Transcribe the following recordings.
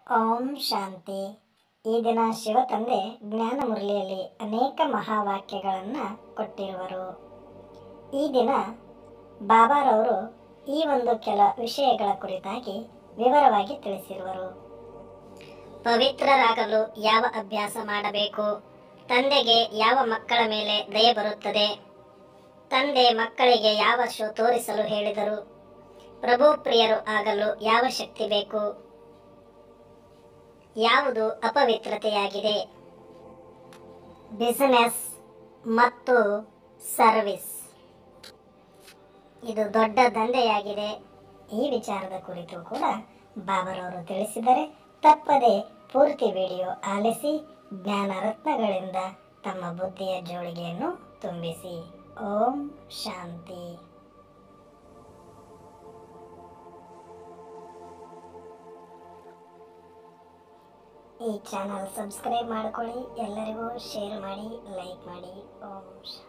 ಓಂ ಶಾಂತಿ ಈ ದಿನ ಶಿವತಂದೆ ಜ್ಞಾನ ಮುರಳಿಯಲ್ಲಿ ಅನೇಕ ಮಹಾವಾಕ್ಯಗಳನ್ನು ಕೊಟ್ಟಿರುವರು ಈ ದಿನ ಬಾಬಾರವರು ಈ ಒಂದು ಕೆಲ ವಿಷಯಗಳ ಕುರಿತಾಗಿ ವಿವರವಾಗಿ ತಿಳಿಸಿರುವರು ಪವಿತ್ರರಾಗಲು ಯಾವ ಅಭ್ಯಾಸ ಮಾಡಬೇಕು ತಂದೆಗೆ ಯಾವ ಮಕ್ಕಳ ಮೇಲೆ ದಯೆ ಬರುತ್ತದೆ ತಂದೆ ಮಕ್ಕಳಿಗೆ ಯಾವ ಶೋ ತೋರಿಸಲು ಹೇಳಿದರು ಪ್ರಭು ಪ್ರಿಯರು ಆಗಲು ಯಾವ ಶಕ್ತಿ ಬೇಕು ಯಾವುದು ಅಪವಿತ್ರತೆಯಾಗಿದೆ ಬಿಸಿನೆಸ್ ಮತ್ತು ಸರ್ವಿಸ್ ಇದು ದೊಡ್ಡ ದಂಧೆಯಾಗಿದೆ ಈ ವಿಚಾರದ ಕುರಿತು ಕೂಡ ಬಾಬರವರು ತಿಳಿಸಿದರೆ ತಪ್ಪದೆ ಪೂರ್ತಿ ವಿಡಿಯೋ ಆಲಿಸಿ ಜ್ಞಾನ ರತ್ನಗಳಿಂದ ತಮ್ಮ ಬುದ್ಧಿಯ ಜೋಳಿಗೆಯನ್ನು ತುಂಬಿಸಿ ಓಂ ಶಾಂತಿ ಈ ಚಾನಲ್ ಸಬ್ಸ್ಕ್ರೈಬ್ ಮಾಡ್ಕೊಳ್ಳಿ ಎಲ್ಲರಿಗೂ ಶೇರ್ ಮಾಡಿ ಲೈಕ್ ಮಾಡಿ ಓಂ ಶಾಂತಿ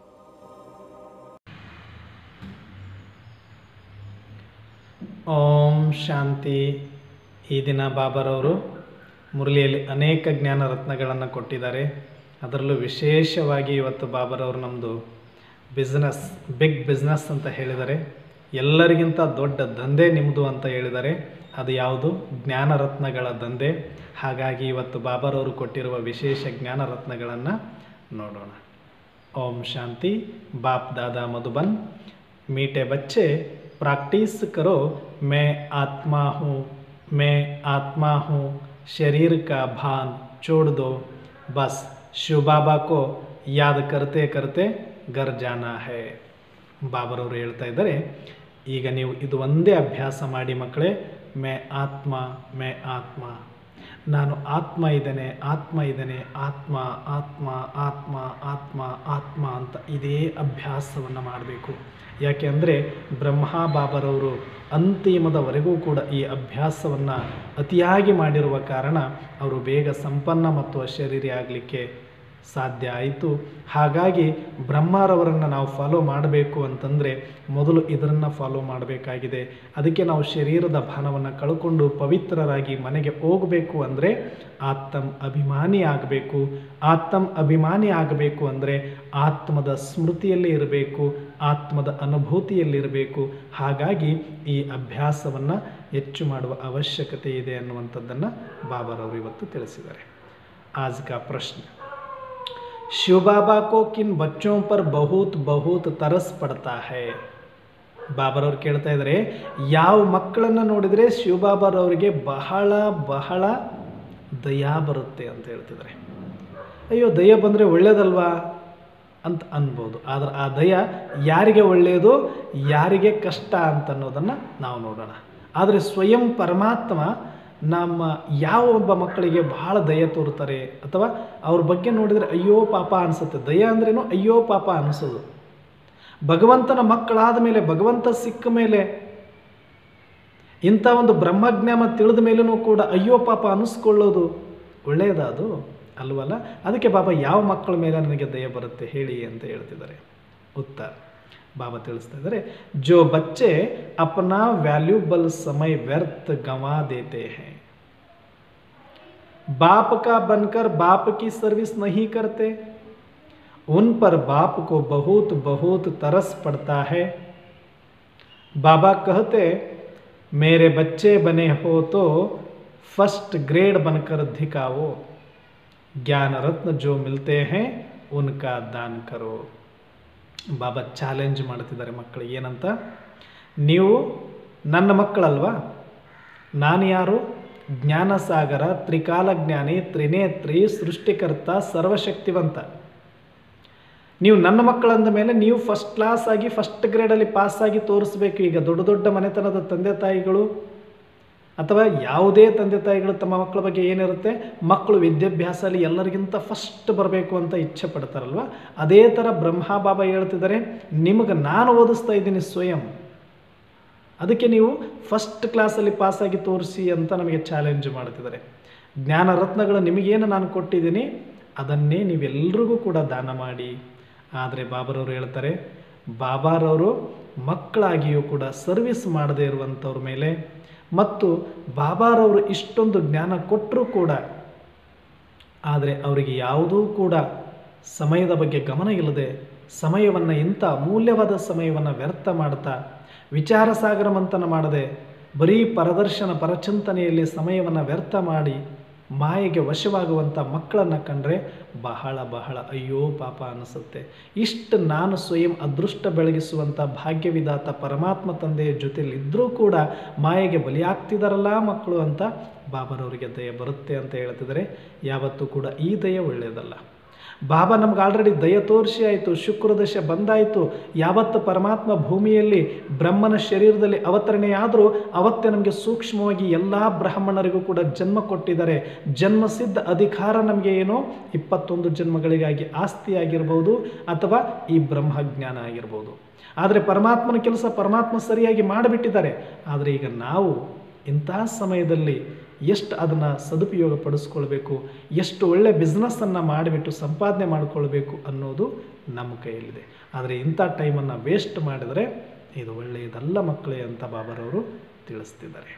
ಓಂ ಶಾಂತಿ ಈ ದಿನ ಬಾಬರವರು ಮುರಳಿಯಲ್ಲಿ ಅನೇಕ ಜ್ಞಾನ ರತ್ನಗಳನ್ನು ಕೊಟ್ಟಿದ್ದಾರೆ ಅದರಲ್ಲೂ ವಿಶೇಷವಾಗಿ ಇವತ್ತು ಬಾಬರವರು ನಮ್ಮದು ಬಿಸ್ನೆಸ್ ಬಿಗ್ ಬಿಸ್ನೆಸ್ ಅಂತ ಹೇಳಿದ್ದಾರೆ ಎಲ್ಲರಿಗಿಂತ ದೊಡ್ಡ ದಂಧೆ ನಿಮ್ಮದು ಅಂತ ಹೇಳಿದ್ದಾರೆ ಅದು ಯಾವುದು ಜ್ಞಾನ ರತ್ನಗಳ ದಂಧೆ ಹಾಗಾಗಿ ಇವತ್ತು ಬಾಬರವರು ಕೊಟ್ಟಿರುವ ವಿಶೇಷ ಜ್ಞಾನ ರತ್ನಗಳನ್ನು ನೋಡೋಣ ಓಂ ಶಾಂತಿ ಬಾಪ್ ದಾದಾ ಮಧುಬನ್ मीठे बच्चे प्रैक्टिस करो मैं आत्मा हूँ मैं आत्मा हूँ शरीर का भान छोड़ दो बस शिव बाबा को याद करते करते घर जाना है ಬಾಬರವರು ಹೇಳ್ತಾ ಇದ್ದಾರೆ ಈಗ ನೀವು ಇದು ಒಂದೇ ಅಭ್ಯಾಸ ಮಾಡಿ ಮಕ್ಕಳೇ ಮೇ ಆತ್ಮ ಮೇ ಆತ್ಮ ನಾನು ಆತ್ಮ ಇದ್ದೇನೆ ಆತ್ಮ ಇದ್ದೇನೆ ಆತ್ಮ ಆತ್ಮ ಆತ್ಮ ಆತ್ಮ ಆತ್ಮ ಅಂತ ಇದೇ ಅಭ್ಯಾಸವನ್ನು ಮಾಡಬೇಕು ಯಾಕೆ ಅಂದರೆ ಬ್ರಹ್ಮ ಬಾಬರವರು ಅಂತಿಮದವರೆಗೂ ಕೂಡ ಈ ಅಭ್ಯಾಸವನ್ನು ಅತಿಯಾಗಿ ಮಾಡಿರುವ ಕಾರಣ ಅವರು ಬೇಗ ಸಂಪನ್ನ ಮತ್ತು ಅಶರೀರಿ ಆಗಲಿಕ್ಕೆ ಸಾಧ್ಯ ಆಯಿತು ಹಾಗಾಗಿ ಬ್ರಹ್ಮರವರನ್ನು ನಾವು ಫಾಲೋ ಮಾಡಬೇಕು ಅಂತಂದರೆ ಮೊದಲು ಇದನ್ನು ಫಾಲೋ ಮಾಡಬೇಕಾಗಿದೆ ಅದಕ್ಕೆ ನಾವು ಶರೀರದ ಭಾನವನ್ನು ಕಳ್ಕೊಂಡು ಪವಿತ್ರರಾಗಿ ಮನೆಗೆ ಹೋಗಬೇಕು ಅಂದರೆ ಆತ್ತಮ್ ಅಭಿಮಾನಿ ಆಗಬೇಕು ಆತ್ತಮ್ ಅಭಿಮಾನಿ ಆಗಬೇಕು ಅಂದರೆ ಆತ್ಮದ ಸ್ಮೃತಿಯಲ್ಲಿ ಇರಬೇಕು ಆತ್ಮದ ಅನುಭೂತಿಯಲ್ಲಿರಬೇಕು ಹಾಗಾಗಿ ಈ ಅಭ್ಯಾಸವನ್ನು ಹೆಚ್ಚು ಮಾಡುವ ಅವಶ್ಯಕತೆ ಇದೆ ಅನ್ನುವಂಥದ್ದನ್ನು ಬಾಬಾರವರು ಇವತ್ತು ತಿಳಿಸಿದ್ದಾರೆ आज का प्रश्न शिव बाबा को किन बच्चों पर बहुत बहुत तरस पड़ता है ಬಾಬರವ್ರು ಕೇಳ್ತಾ ಇದ್ದಾರೆ ಯಾವ ಮಕ್ಕಳನ್ನು ನೋಡಿದರೆ ಶಿವಬಾಬರವರಿಗೆ ಬಹಳ ಬಹಳ ದಯಾ ಬರುತ್ತೆ ಅಂತ ಹೇಳ್ತಿದ್ದಾರೆ ಅಯ್ಯೋ ದಯ ಬಂದರೆ ಒಳ್ಳೇದಲ್ವಾ ಅಂತ ಅನ್ಬೋದು ಆದರೆ ಆ ದಯ ಯಾರಿಗೆ ಒಳ್ಳೆಯದು ಯಾರಿಗೆ ಕಷ್ಟ ಅಂತ ಅನ್ನೋದನ್ನು ನಾವು ನೋಡೋಣ ಆದರೆ ಸ್ವಯಂ ಪರಮಾತ್ಮ ನಮ್ಮ ಯಾವ ಒಬ್ಬ ಮಕ್ಕಳಿಗೆ ಬಹಳ ದಯ ತೋರ್ತಾರೆ ಅಥವಾ ಅವ್ರ ಬಗ್ಗೆ ನೋಡಿದರೆ ಅಯ್ಯೋ ಪಾಪ ಅನಿಸುತ್ತೆ ದಯ ಅಂದ್ರೇನು ಅಯ್ಯೋ ಪಾಪ ಅನಿಸೋದು ಭಗವಂತನ ಮಕ್ಕಳಾದ ಮೇಲೆ ಭಗವಂತ ಸಿಕ್ಕ ಮೇಲೆ ಇಂಥ ಒಂದು ಬ್ರಹ್ಮಜ್ಞಾನ ತಿಳಿದ ಮೇಲೂ ಕೂಡ ಅಯ್ಯೋ ಪಾಪ ಅನಿಸ್ಕೊಳ್ಳೋದು ಒಳ್ಳೆಯದ ಅದು ಅಲ್ವಲ್ಲ ಅದಕ್ಕೆ ಬಾಬಾ ಯಾವ ಮಕ್ಕಳ ಮೇಲೆ ನನಗೆ ದಯ ಬರುತ್ತೆ ಹೇಳಿ ಅಂತ ಹೇಳ್ತಿದ್ದಾರೆ ಉತ್ತರ ಬಾಬಾ ತಿಳಿಸ್ತಾ ಇದ್ದಾರೆ ಜೋ ಬಚ್ಚೆ ಅಪನಾ ವ್ಯಾಲ್ಯೂಬಲ್ ಸಮಯ ವ್ಯರ್ಥ ಗವಾ ದೇತೆ हैं बाप का बनकर बाप की सर्विस नहीं करते उन पर बाप को बहुत बहुत तरस पड़ता है बाबा कहते मेरे बच्चे बने हो तो फर्स्ट ग्रेड बनकर दिखाओ ज्ञान रत्न जो मिलते हैं उनका दान करो ಬಾಬಾ ಚಾಲೆಂಜ್ ಮಾಡ್ತಿದ್ದಾರೆ ಮಕ್ಕಳಿಗೆ ಏನಂತ ನೀವು ನನ್ನ ಮಕ್ಕಳಲ್ವಾ ನಾನು ಯಾರು ಜ್ಞಾನಸಾಗರ ತ್ರಿಕಾಲ ಜ್ಞಾನಿ ತ್ರಿನೇತ್ರಿ ಸೃಷ್ಟಿಕರ್ತ ಸರ್ವಶಕ್ತಿವಂತ ನೀವು ನನ್ನ ಮಕ್ಕಳಂದ ಮೇಲೆ ನೀವು ಫಸ್ಟ್ ಕ್ಲಾಸ್ ಆಗಿ ಫಸ್ಟ್ ಗ್ರೇಡಲ್ಲಿ ಪಾಸಾಗಿ ತೋರಿಸ್ಬೇಕು ಈಗ ದೊಡ್ಡ ದೊಡ್ಡ ಮನೆತನದ ತಂದೆ ತಾಯಿಗಳು ಅಥವಾ ಯಾವುದೇ ತಂದೆ ತಾಯಿಗಳು ತಮ್ಮ ಮಕ್ಕಳ ಬಗ್ಗೆ ಏನಿರುತ್ತೆ ಮಕ್ಕಳು ವಿದ್ಯಾಭ್ಯಾಸದಲ್ಲಿ ಎಲ್ಲರಿಗಿಂತ ಫಸ್ಟ್ ಬರಬೇಕು ಅಂತ ಇಚ್ಛೆ ಪಡ್ತಾರಲ್ವ ಅದೇ ಥರ ಬ್ರಹ್ಮ ಬಾಬಾ ಹೇಳ್ತಿದ್ದಾರೆ ನಿಮಗೆ ನಾನು ಓದಿಸ್ತಾ ಇದ್ದೀನಿ ಸ್ವಯಂ ಅದಕ್ಕೆ ನೀವು ಫಸ್ಟ್ ಕ್ಲಾಸಲ್ಲಿ ಪಾಸಾಗಿ ತೋರಿಸಿ ಅಂತ ನಮಗೆ ಚಾಲೆಂಜ್ ಮಾಡ್ತಿದ್ದಾರೆ ಜ್ಞಾನ ರತ್ನಗಳು ನಿಮಗೇನು ನಾನು ಕೊಟ್ಟಿದ್ದೀನಿ ಅದನ್ನೇ ನೀವೆಲ್ರಿಗೂ ಕೂಡ ದಾನ ಮಾಡಿ ಆದರೆ ಬಾಬರವರು ಹೇಳ್ತಾರೆ ಬಾಬಾರವರು ಮಕ್ಕಳಾಗಿಯೂ ಕೂಡ ಸರ್ವಿಸ್ ಮಾಡದೇ ಇರುವಂಥವ್ರ ಮೇಲೆ ಮತ್ತು ಬಾಬಾರವರು ಇಷ್ಟೊಂದು ಜ್ಞಾನ ಕೊಟ್ಟರೂ ಕೂಡ ಆದರೆ ಅವರಿಗೆ ಯಾವುದೂ ಕೂಡ ಸಮಯದ ಬಗ್ಗೆ ಗಮನ ಇಲ್ಲದೆ ಸಮಯವನ್ನು ಇಂಥ ಅಮೂಲ್ಯವಾದ ಸಮಯವನ್ನು ವ್ಯರ್ಥ ಮಾಡ್ತಾ ವಿಚಾರ ಸಾಗರ ಮಂಥನ ಮಾಡದೆ ಬರೀ ಪರದರ್ಶನ ಪರಚಿಂತನೆಯಲ್ಲಿ ಸಮಯವನ್ನು ವ್ಯರ್ಥ ಮಾಡಿ ಮಾಯೆಗೆ ವಶವಾಗುವಂಥ ಮಕ್ಕಳನ್ನು ಕಂಡ್ರೆ ಬಹಳ ಬಹಳ ಅಯ್ಯೋ ಪಾಪ ಅನಿಸುತ್ತೆ ಇಷ್ಟು ನಾನು ಸ್ವಯಂ ಅದೃಷ್ಟ ಬೆಳಗಿಸುವಂಥ ಭಾಗ್ಯವಿದಾತ ಪರಮಾತ್ಮ ತಂದೆಯ ಜೊತೆಲಿದ್ದರೂ ಕೂಡ ಮಾಯೆಗೆ ಬಲಿಯಾಗ್ತಿದಾರಲ್ಲ ಮಕ್ಕಳು ಅಂತ ಬಾಬರವರಿಗೆ ದಯ ಬರುತ್ತೆ ಅಂತ ಹೇಳ್ತಿದ್ದಾರೆ ಯಾವತ್ತೂ ಕೂಡ ಈ ದಯ ಒಳ್ಳೆಯದಲ್ಲ ಬಾಬಾ ನಮ್ಗೆ ಆಲ್ರೆಡಿ ದಯ ತೋರಿಸಿ ಆಯಿತು ಶುಕ್ರದಶ ಬಂದಾಯಿತು ಯಾವತ್ತು ಪರಮಾತ್ಮ ಭೂಮಿಯಲ್ಲಿ ಬ್ರಹ್ಮನ ಶರೀರದಲ್ಲಿ ಅವತರಣೆಯಾದರೂ ಅವತ್ತೇ ನಮಗೆ ಸೂಕ್ಷ್ಮವಾಗಿ ಎಲ್ಲ ಬ್ರಾಹ್ಮಣರಿಗೂ ಕೂಡ ಜನ್ಮ ಕೊಟ್ಟಿದ್ದಾರೆ ಜನ್ಮಸಿದ್ಧ ಅಧಿಕಾರ ನಮಗೆ ಏನೋ ಇಪ್ಪತ್ತೊಂದು ಜನ್ಮಗಳಿಗಾಗಿ ಆಸ್ತಿ ಆಗಿರ್ಬೋದು ಅಥವಾ ಈ ಬ್ರಹ್ಮಜ್ಞಾನ ಆಗಿರ್ಬೋದು ಆದರೆ ಪರಮಾತ್ಮನ ಕೆಲಸ ಪರಮಾತ್ಮ ಸರಿಯಾಗಿ ಮಾಡಿಬಿಟ್ಟಿದ್ದಾರೆ ಆದರೆ ಈಗ ನಾವು ಇಂತಹ ಸಮಯದಲ್ಲಿ ಎಷ್ಟು ಅದನ್ನು ಸದುಪಯೋಗ ಪಡಿಸ್ಕೊಳ್ಬೇಕು ಎಷ್ಟು ಒಳ್ಳೆ ಬಿಸ್ನೆಸ್ಸನ್ನು ಮಾಡಿಬಿಟ್ಟು ಸಂಪಾದನೆ ಮಾಡಿಕೊಳ್ಬೇಕು ಅನ್ನೋದು ನಮ್ಮ ಕೈಯಲ್ಲಿದೆ ಆದರೆ ಇಂಥ ಟೈಮನ್ನು ವೇಸ್ಟ್ ಮಾಡಿದರೆ ಇದು ಒಳ್ಳೆಯದಲ್ಲ ಮಕ್ಕಳೇ ಅಂತ ಬಾಬರವರು ತಿಳಿಸ್ತಿದ್ದಾರೆ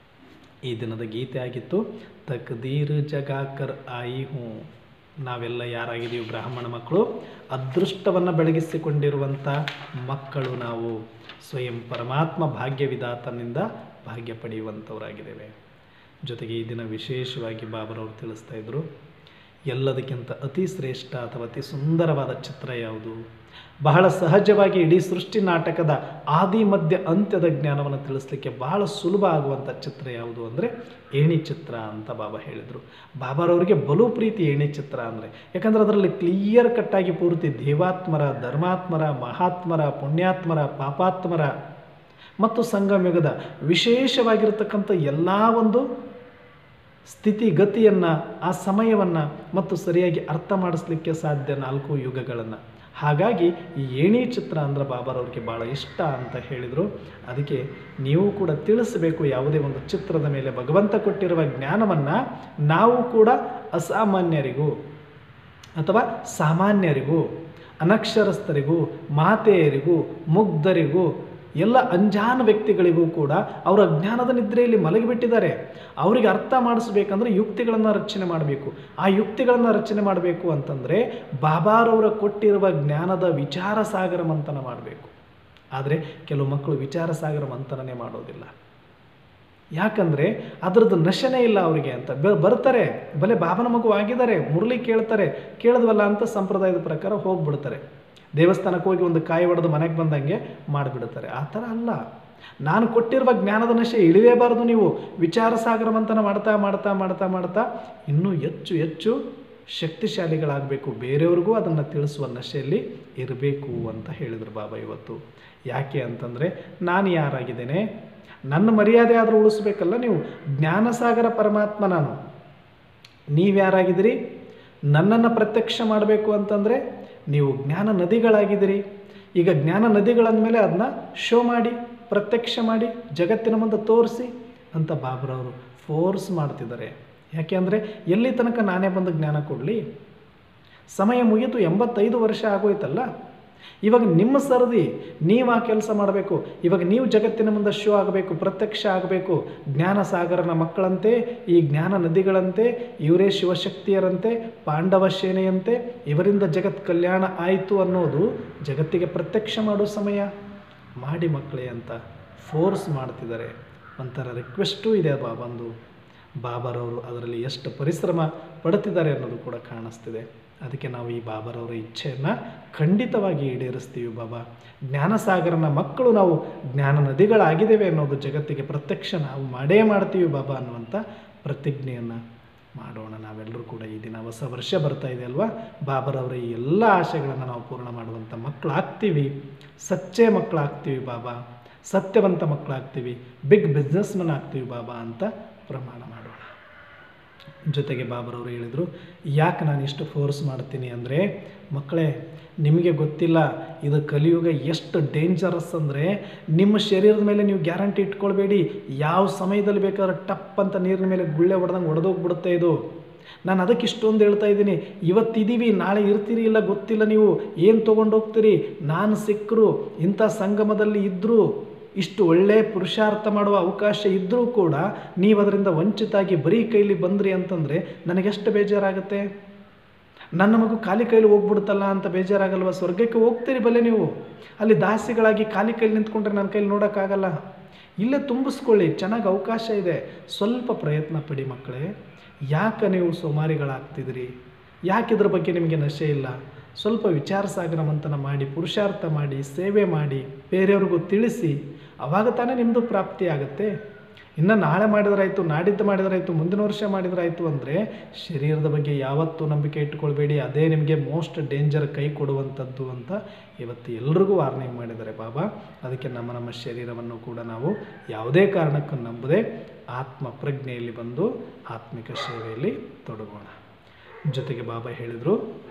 ಈ ದಿನದ ಗೀತೆ ಆಗಿತ್ತು ತಕ್ದೀರ್ ಜಗಾಕರ್ ಆಯಿ ಹೂ ನಾವೆಲ್ಲ ಯಾರಾಗಿದ್ದೀವಿ ಬ್ರಾಹ್ಮಣ ಮಕ್ಕಳು ಅದೃಷ್ಟವನ್ನು ಬೆಳಗಿಸಿಕೊಂಡಿರುವಂಥ ಮಕ್ಕಳು ನಾವು ಸ್ವಯಂ ಪರಮಾತ್ಮ ಭಾಗ್ಯವಿದಾತನಿಂದ ಭಾಗ್ಯ ಪಡೆಯುವಂಥವರಾಗಿದ್ದೇವೆ ಜೊತೆಗೆ ಈ ದಿನ ವಿಶೇಷವಾಗಿ ಬಾಬರವರು ತಿಳಿಸ್ತಾ ಇದ್ದರು ಎಲ್ಲದಕ್ಕಿಂತ ಅತಿ ಶ್ರೇಷ್ಠ ಅಥವಾ ಅತಿ ಸುಂದರವಾದ ಚಿತ್ರ ಯಾವುದು ಬಹಳ ಸಹಜವಾಗಿ ಇಡೀ ಸೃಷ್ಟಿ ನಾಟಕದ ಆದಿ ಮಧ್ಯ ಅಂತ್ಯದ ಜ್ಞಾನವನ್ನು ತಿಳಿಸ್ಲಿಕ್ಕೆ ಬಹಳ ಸುಲಭ ಆಗುವಂಥ ಚಿತ್ರ ಯಾವುದು ಅಂದರೆ ಏಣಿ ಚಿತ್ರ ಅಂತ ಬಾಬಾ ಹೇಳಿದರು ಬಾಬಾರವರಿಗೆ ಬಲು ಪ್ರೀತಿ ಏಣಿ ಚಿತ್ರ ಅಂದರೆ ಯಾಕಂದರೆ ಅದರಲ್ಲಿ ಕ್ಲಿಯರ್ ಕಟ್ಟಾಗಿ ಪೂರ್ತಿ ದೇವಾತ್ಮರ ಧರ್ಮಾತ್ಮರ ಮಹಾತ್ಮರ ಪುಣ್ಯಾತ್ಮರ ಪಾಪಾತ್ಮರ ಮತ್ತು ಸಂಗಮಯುಗದ ವಿಶೇಷವಾಗಿರತಕ್ಕಂಥ ಎಲ್ಲ ಒಂದು ಸ್ಥಿತಿಗತಿಯನ್ನು ಆ ಸಮಯವನ್ನು ಮತ್ತು ಸರಿಯಾಗಿ ಅರ್ಥ ಮಾಡಿಸ್ಲಿಕ್ಕೆ ಸಾಧ್ಯ ನಾಲ್ಕು ಯುಗಗಳನ್ನು ಹಾಗಾಗಿ ಈ ಏಣಿ ಚಿತ್ರ ಅಂದ್ರೆ ಬಾಬಾರವ್ರಿಗೆ ಭಾಳ ಇಷ್ಟ ಅಂತ ಹೇಳಿದರು ಅದಕ್ಕೆ ನೀವು ಕೂಡ ತಿಳಿಸಬೇಕು ಯಾವುದೇ ಒಂದು ಚಿತ್ರದ ಮೇಲೆ ಭಗವಂತ ಕೊಟ್ಟಿರುವ ಜ್ಞಾನವನ್ನು ನಾವು ಕೂಡ ಅಸಾಮಾನ್ಯರಿಗೂ ಅಥವಾ ಸಾಮಾನ್ಯರಿಗೂ ಅನಕ್ಷರಸ್ಥರಿಗೂ ಮಾತೆಯರಿಗೂ ಮುಗ್ಧರಿಗೂ ಎಲ್ಲ ಅಂಜಾನ ವ್ಯಕ್ತಿಗಳಿಗೂ ಕೂಡ ಅವರ ಅಜ್ಞಾನದ ನಿದ್ರೆಯಲ್ಲಿ ಮಲಗಿಬಿಟ್ಟಿದ್ದಾರೆ ಅವರಿಗೆ ಅರ್ಥ ಮಾಡಿಸ್ಬೇಕಂದ್ರೆ ಯುಕ್ತಿಗಳನ್ನು ರಚನೆ ಮಾಡಬೇಕು ಆ ಯುಕ್ತಿಗಳನ್ನು ರಚನೆ ಮಾಡಬೇಕು ಅಂತಂದರೆ ಬಾಬಾರವರ ಕೊಟ್ಟಿರುವ ಜ್ಞಾನದ ವಿಚಾರ ಸಾಗರ ಮಂಥನ ಮಾಡಬೇಕು ಆದರೆ ಕೆಲವು ಮಕ್ಕಳು ವಿಚಾರ ಸಾಗರ ಮಂಥನನೇ ಮಾಡೋದಿಲ್ಲ ಯಾಕಂದರೆ ಅದರದ್ದು ನಶನೇ ಇಲ್ಲ ಅವರಿಗೆ ಅಂತ ಬ- ಬರ್ತಾರೆ ಬಲೆ ಬಾಬನ ಮಗು ಆಗಿದ್ದಾರೆ ಮುರಳಿ ಕೇಳ್ತಾರೆ ಕೇಳಿದ್ವಲ್ಲ ಅಂತ ಸಂಪ್ರದಾಯದ ಪ್ರಕಾರ ಹೋಗ್ಬಿಡ್ತಾರೆ ದೇವಸ್ಥಾನಕ್ಕೆ ಹೋಗಿ ಒಂದು ಕಾಯಿ ಹೊಡೆದು ಮನೆಗೆ ಬಂದಂಗೆ ಮಾಡಿಬಿಡ್ತಾರೆ ಆ ಥರ ಅಲ್ಲ ನಾನು ಕೊಟ್ಟಿರುವ ಜ್ಞಾನದ ನಶೆ ಇಳಿಲೇಬಾರದು ನೀವು ವಿಚಾರ ಸಾಗರ ಮಂಥನ ಮಾಡ್ತಾ ಮಾಡ್ತಾ ಮಾಡ್ತಾ ಮಾಡ್ತಾ ಇನ್ನೂ ಹೆಚ್ಚು ಹೆಚ್ಚು ಶಕ್ತಿಶಾಲಿಗಳಾಗಬೇಕು ಬೇರೆಯವ್ರಿಗೂ ಅದನ್ನು ತಿಳಿಸುವ ನಶೆಯಲ್ಲಿ ಇರಬೇಕು ಅಂತ ಹೇಳಿದರು ಬಾಬಾ ಇವತ್ತು ಯಾಕೆ ಅಂತಂದರೆ ನಾನು ಯಾರಾಗಿದ್ದೇನೆ ನನ್ನ ಮರ್ಯಾದೆ ಆದರೂ ಉಳಿಸ್ಬೇಕಲ್ಲ ನೀವು ಜ್ಞಾನಸಾಗರ ಪರಮಾತ್ಮ ನಾನು ನೀವ್ಯಾರಾಗಿದ್ದೀರಿ ನನ್ನನ್ನು ಪ್ರತ್ಯಕ್ಷ ಮಾಡಬೇಕು ಅಂತಂದರೆ ನೀವು ಜ್ಞಾನ ನದಿಗಳಾಗಿದ್ದೀರಿ ಈಗ ಜ್ಞಾನ ನದಿಗಳಂದಮೇಲೆ ಅದನ್ನ ಶೋ ಮಾಡಿ ಪ್ರತ್ಯಕ್ಷ ಮಾಡಿ ಜಗತ್ತಿನ ಮುಂದೆ ತೋರಿಸಿ ಅಂತ ಬಾಬ್ರವರು ಫೋರ್ಸ್ ಮಾಡ್ತಿದ್ದಾರೆ ಯಾಕೆ ಅಂದರೆ ಎಲ್ಲಿ ತನಕ ನಾನೇ ಬಂದು ಜ್ಞಾನ ಕೊಡಲಿ ಸಮಯ ಮುಗೀತು ಎಂಬತ್ತೈದು ವರ್ಷ ಆಗೋಯ್ತಲ್ಲ ಇವಾಗ ನಿಮ್ಮ ಸರದಿ ನೀವು ಆ ಕೆಲಸ ಮಾಡಬೇಕು ಇವಾಗ ನೀವು ಜಗತ್ತಿನ ಮುಂದೆ ಶೋ ಆಗಬೇಕು ಪ್ರತ್ಯಕ್ಷ ಆಗಬೇಕು ಜ್ಞಾನ ಸಾಗರನ ಮಕ್ಕಳಂತೆ ಈ ಜ್ಞಾನ ನದಿಗಳಂತೆ ಇವರೇ ಶಿವಶಕ್ತಿಯರಂತೆ ಪಾಂಡವ ಸೇನೆಯಂತೆ ಇವರಿಂದ ಜಗತ್ ಕಲ್ಯಾಣ ಆಯಿತು ಅನ್ನೋದು ಜಗತ್ತಿಗೆ ಪ್ರತ್ಯಕ್ಷ ಮಾಡೋ ಸಮಯ ಮಾಡಿ ಮಕ್ಕಳೇ ಅಂತ ಫೋರ್ಸ್ ಮಾಡ್ತಿದ್ದಾರೆ ಒಂಥರ ರಿಕ್ವೆಸ್ಟೂ ಇದೆ ಬಾ ಬಂದು ಬಾಬರವರು ಅದರಲ್ಲಿ ಎಷ್ಟು ಪರಿಶ್ರಮ ಪಡ್ತಿದ್ದಾರೆ ಅನ್ನೋದು ಕೂಡ ಕಾಣಿಸ್ತಿದೆ ಅದಕ್ಕೆ ನಾವು ಈ ಬಾಬರವರ ಇಚ್ಛೆಯನ್ನು ಖಂಡಿತವಾಗಿ ಈಡೇರಿಸ್ತೀವಿ ಬಾಬಾ ಜ್ಞಾನಸಾಗರನ ಮಕ್ಕಳು ನಾವು ಜ್ಞಾನ ನದಿಗಳಾಗಿದ್ದೇವೆ ಅನ್ನೋದು ಜಗತ್ತಿಗೆ ಪ್ರತ್ಯಕ್ಷ ನಾವು ಮಾಡೇ ಮಾಡ್ತೀವಿ ಬಾಬಾ ಅನ್ನುವಂಥ ಪ್ರತಿಜ್ಞೆಯನ್ನು ಮಾಡೋಣ ನಾವೆಲ್ಲರೂ ಕೂಡ ಈ ದಿನ ಹೊಸ ವರ್ಷ ಬರ್ತಾ ಇದೆ ಅಲ್ವಾ ಬಾಬರವರ ಈ ಎಲ್ಲ ಆಶೆಗಳನ್ನು ನಾವು ಪೂರ್ಣ ಮಾಡುವಂಥ ಮಕ್ಕಳಾಗ್ತೀವಿ ಸಚ್ಚೆ ಮಕ್ಕಳಾಗ್ತೀವಿ ಬಾಬಾ ಸತ್ಯವಂತ ಮಕ್ಕಳಾಗ್ತೀವಿ ಬಿಗ್ ಬಿಸ್ನೆಸ್ಮನ್ ಆಗ್ತೀವಿ ಬಾಬಾ ಅಂತ ಪ್ರಮಾಣ ಮಾಡೋಣ ಜೊತೆಗೆ ಬಾಬರವರು ಹೇಳಿದರು ಯಾಕೆ ನಾನು ಇಷ್ಟು ಫೋರ್ಸ್ ಮಾಡ್ತೀನಿ ಅಂದರೆ ಮಕ್ಕಳೇ ನಿಮಗೆ ಗೊತ್ತಿಲ್ಲ ಇದು ಕಲಿಯುಗ ಎಷ್ಟು ಡೇಂಜರಸ್ ಅಂದರೆ ನಿಮ್ಮ ಶರೀರದ ಮೇಲೆ ನೀವು ಗ್ಯಾರಂಟಿ ಇಟ್ಕೊಳ್ಬೇಡಿ ಯಾವ ಸಮಯದಲ್ಲಿ ಬೇಕಾದ್ರೆ ಟಪ್ ಅಂತ ನೀರಿನ ಮೇಲೆ ಗುಳ್ಳೆ ಹೊಡೆದಂಗೆ ಹೊಡೆದೋಗ್ಬಿಡುತ್ತೆ ಇದು ನಾನು ಅದಕ್ಕೆ ಇಷ್ಟೊಂದು ಹೇಳ್ತಾ ಇದ್ದೀನಿ ಇವತ್ತಿದ್ದೀವಿ ನಾಳೆ ಇರ್ತೀರಿ ಇಲ್ಲ ಗೊತ್ತಿಲ್ಲ ನೀವು ಏನು ತೊಗೊಂಡು ಹೋಗ್ತೀರಿ ನಾನು ಸಿಕ್ಕರು ಇಂಥ ಸಂಗಮದಲ್ಲಿ ಇದ್ದರು ಇಷ್ಟು ಒಳ್ಳೆಯ ಪುರುಷಾರ್ಥ ಮಾಡುವ ಅವಕಾಶ ಇದ್ದರೂ ಕೂಡ ನೀವು ಅದರಿಂದ ವಂಚಿತಾಗಿ ಬರೀ ಕೈಲಿ ಬಂದ್ರಿ ಅಂತಂದರೆ ನನಗೆಷ್ಟು ಬೇಜಾರಾಗುತ್ತೆ ನನ್ನ ಮಗು ಖಾಲಿ ಕೈಲಿ ಹೋಗ್ಬಿಡುತ್ತಲ್ಲ ಅಂತ ಬೇಜಾರಾಗಲ್ವ ಸ್ವರ್ಗಕ್ಕೆ ಹೋಗ್ತೀರಿ ಬಲೆ ನೀವು ಅಲ್ಲಿ ದಾಸಿಗಳಾಗಿ ಖಾಲಿ ಕೈಲಿ ನಿಂತ್ಕೊಂಡ್ರೆ ನನ್ನ ಕೈಲಿ ನೋಡೋಕ್ಕಾಗಲ್ಲ ಇಲ್ಲೇ ತುಂಬಿಸ್ಕೊಳ್ಳಿ ಚೆನ್ನಾಗಿ ಅವಕಾಶ ಇದೆ ಸ್ವಲ್ಪ ಪ್ರಯತ್ನ ಪಡಿ ಮಕ್ಕಳೇ ಯಾಕೆ ನೀವು ಸೋಮಾರಿಗಳಾಗ್ತಿದ್ರಿ ಯಾಕೆ ಇದ್ರ ಬಗ್ಗೆ ನಿಮಗೆ ನಶೆ ಇಲ್ಲ ಸ್ವಲ್ಪ ವಿಚಾರ ಸಾಗರ ಮಂಥನ ಮಾಡಿ ಪುರುಷಾರ್ಥ ಮಾಡಿ ಸೇವೆ ಮಾಡಿ ಬೇರೆಯವ್ರಿಗೂ ತಿಳಿಸಿ ಅವಾಗ ತಾನೇ ನಿಮ್ಮದು ಪ್ರಾಪ್ತಿ ಆಗುತ್ತೆ ಇನ್ನು ನಾಳೆ ಮಾಡಿದ್ರಾಯ್ತು ನಾಡಿದ್ದು ಮಾಡಿದ್ರಾಯ್ತು ಮುಂದಿನ ವರ್ಷ ಮಾಡಿದ್ರಾಯ್ತು ಅಂದರೆ ಶರೀರದ ಬಗ್ಗೆ ಯಾವತ್ತೂ ನಂಬಿಕೆ ಇಟ್ಕೊಳ್ಬೇಡಿ ಅದೇ ನಿಮಗೆ ಮೋಸ್ಟ್ ಡೇಂಜರ್ ಕೈ ಕೊಡುವಂಥದ್ದು ಅಂತ ಇವತ್ತು ಎಲ್ರಿಗೂ ವಾರ್ನಿಂಗ್ ಮಾಡಿದ್ದಾರೆ ಬಾಬಾ ಅದಕ್ಕೆ ನಮ್ಮ ನಮ್ಮ ಶರೀರವನ್ನು ಕೂಡ ನಾವು ಯಾವುದೇ ಕಾರಣಕ್ಕೂ ನಂಬದೆ ಆತ್ಮ ಪ್ರಜ್ಞೆಯಲ್ಲಿ ಬಂದು ಆತ್ಮಿಕ ಸೇವೆಯಲ್ಲಿ ತೊಡಗೋಣ ಜೊತೆಗೆ ಬಾಬಾ ಹೇಳಿದರು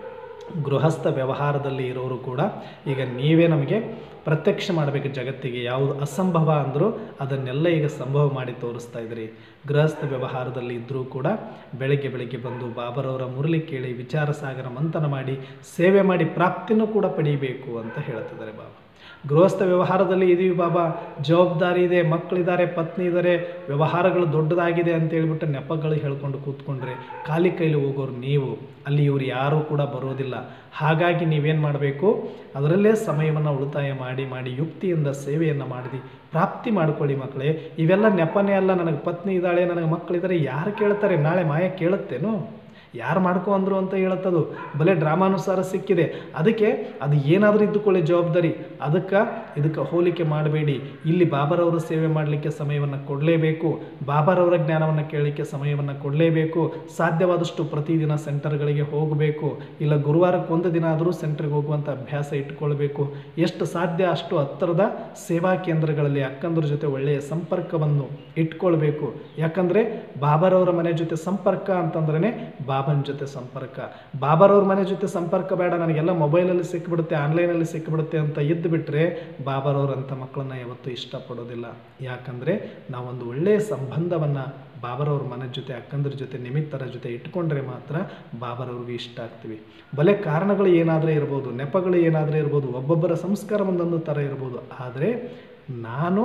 ಗೃಹಸ್ಥ ವ್ಯವಹಾರದಲ್ಲಿ ಇರೋರು ಕೂಡ ಈಗ ನೀವೇ ನಮಗೆ ಪ್ರತ್ಯಕ್ಷ ಮಾಡಬೇಕು ಜಗತ್ತಿಗೆ ಯಾವುದು ಅಸಂಭವ ಅಂದರೂ ಅದನ್ನೆಲ್ಲ ಈಗ ಸಂಭವ ಮಾಡಿ ತೋರಿಸ್ತಾ ಇದ್ರಿ ಗೃಹಸ್ಥ ವ್ಯವಹಾರದಲ್ಲಿ ಇದ್ದರೂ ಕೂಡ ಬೆಳಗ್ಗೆ ಬೆಳಗ್ಗೆ ಬಂದು ಬಾಬರವರ ಮುರಳಿ ಕೇಳಿ ವಿಚಾರ ಸಾಗರ ಮಂಥನ ಮಾಡಿ ಸೇವೆ ಮಾಡಿ ಪ್ರಾಪ್ತಿನೂ ಕೂಡ ಪಡೀಬೇಕು ಅಂತ ಹೇಳ್ತಿದ್ದಾರೆ ಬಾಬಾ ಗೃಹಸ್ಥ ವ್ಯವಹಾರದಲ್ಲಿ ಇದೀವಿ ಬಾಬಾ ಜವಾಬ್ದಾರಿ ಇದೆ ಮಕ್ಕಳಿದ್ದಾರೆ ಪತ್ನಿ ಇದ್ದಾರೆ ವ್ಯವಹಾರಗಳು ದೊಡ್ಡದಾಗಿದೆ ಅಂತ ಹೇಳ್ಬಿಟ್ಟು ನೆಪಗಳು ಹೇಳ್ಕೊಂಡು ಕೂತ್ಕೊಂಡ್ರೆ ಖಾಲಿ ಕೈಲಿ ಹೋಗೋರು ನೀವು ಅಲ್ಲಿ ಇವರು ಯಾರೂ ಕೂಡ ಬರೋದಿಲ್ಲ ಹಾಗಾಗಿ ನೀವೇನು ಮಾಡಬೇಕು ಅದರಲ್ಲೇ ಸಮಯವನ್ನು ಉಳಿತಾಯ ಮಾಡಿ ಮಾಡಿ ಯುಕ್ತಿಯಿಂದ ಸೇವೆಯನ್ನು ಮಾಡಿ ಪ್ರಾಪ್ತಿ ಮಾಡ್ಕೊಳ್ಳಿ ಮಕ್ಕಳೇ ಇವೆಲ್ಲ ನೆಪನೇ ಅಲ್ಲ ನನಗೆ ಪತ್ನಿ ಇದ್ದಾಳೆ ನನಗೆ ಮಕ್ಕಳಿದ್ದಾರೆ ಯಾರು ಕೇಳ್ತಾರೆ ನಾಳೆ ಮಾಯ ಕೇಳುತ್ತೇನು ಯಾರು ಮಾಡ್ಕೊ ಅಂದರು ಅಂತ ಹೇಳುತ್ತದು ಬಲೆ ಡ್ರಾಮಾನುಸಾರ ಸಿಕ್ಕಿದೆ ಅದಕ್ಕೆ ಅದು ಏನಾದರೂ ಇದ್ದುಕೊಳ್ಳಿ ಜವಾಬ್ದಾರಿ ಅದಕ್ಕೆ ಇದಕ್ಕೆ ಹೋಲಿಕೆ ಮಾಡಬೇಡಿ ಇಲ್ಲಿ ಬಾಬರವರ ಸೇವೆ ಮಾಡಲಿಕ್ಕೆ ಸಮಯವನ್ನು ಕೊಡಲೇಬೇಕು ಬಾಬರವರ ಜ್ಞಾನವನ್ನು ಕೇಳಲಿಕ್ಕೆ ಸಮಯವನ್ನು ಕೊಡಲೇಬೇಕು ಸಾಧ್ಯವಾದಷ್ಟು ಪ್ರತಿದಿನ ಸೆಂಟರ್ಗಳಿಗೆ ಹೋಗಬೇಕು ಇಲ್ಲ ಗುರುವಾರಕ್ಕೆ ಒಂದು ದಿನ ಆದರೂ ಸೆಂಟ್ರಿಗೆ ಹೋಗುವಂಥ ಅಭ್ಯಾಸ ಇಟ್ಕೊಳ್ಬೇಕು ಎಷ್ಟು ಸಾಧ್ಯ ಅಷ್ಟು ಹತ್ತಿರದ ಸೇವಾ ಕೇಂದ್ರಗಳಲ್ಲಿ ಅಕ್ಕಂದ್ರ ಜೊತೆ ಒಳ್ಳೆಯ ಸಂಪರ್ಕವನ್ನು ಇಟ್ಕೊಳ್ಬೇಕು ಯಾಕಂದರೆ ಬಾಬರವರ ಮನೆ ಜೊತೆ ಸಂಪರ್ಕ ಅಂತಂದ್ರೇ ಬಾಬನ ಜೊತೆ ಸಂಪರ್ಕ ಬಾಬರವ್ರ ಮನೆ ಜೊತೆ ಸಂಪರ್ಕ ಬೇಡ ನನಗೆಲ್ಲ ಮೊಬೈಲಲ್ಲಿ ಸಿಕ್ಬಿಡುತ್ತೆ ಆನ್ಲೈನಲ್ಲಿ ಸಿಕ್ಬಿಡುತ್ತೆ ಅಂತ ಇದ್ದು ಬಿಟ್ಟರೆ ಬಾಬರವ್ರಂಥ ಮಕ್ಕಳನ್ನ ಯಾವತ್ತೂ ಇಷ್ಟಪಡೋದಿಲ್ಲ ಯಾಕಂದರೆ ನಾವೊಂದು ಒಳ್ಳೆಯ ಸಂಬಂಧವನ್ನು ಬಾಬರವ್ರ ಮನೆ ಜೊತೆ ಅಕ್ಕಂದ್ರ ಜೊತೆ ನಿಮಿತ್ತರ ಜೊತೆ ಇಟ್ಕೊಂಡ್ರೆ ಮಾತ್ರ ಬಾಬರವ್ರಿಗೆ ಇಷ್ಟ ಆಗ್ತೀವಿ ಬಲೆ ಕಾರಣಗಳು ಏನಾದರೂ ಇರ್ಬೋದು ನೆಪಗಳು ಏನಾದರೂ ಇರ್ಬೋದು ಒಬ್ಬೊಬ್ಬರ ಸಂಸ್ಕಾರ ಒಂದೊಂದು ಥರ ಇರ್ಬೋದು ಆದರೆ ನಾನು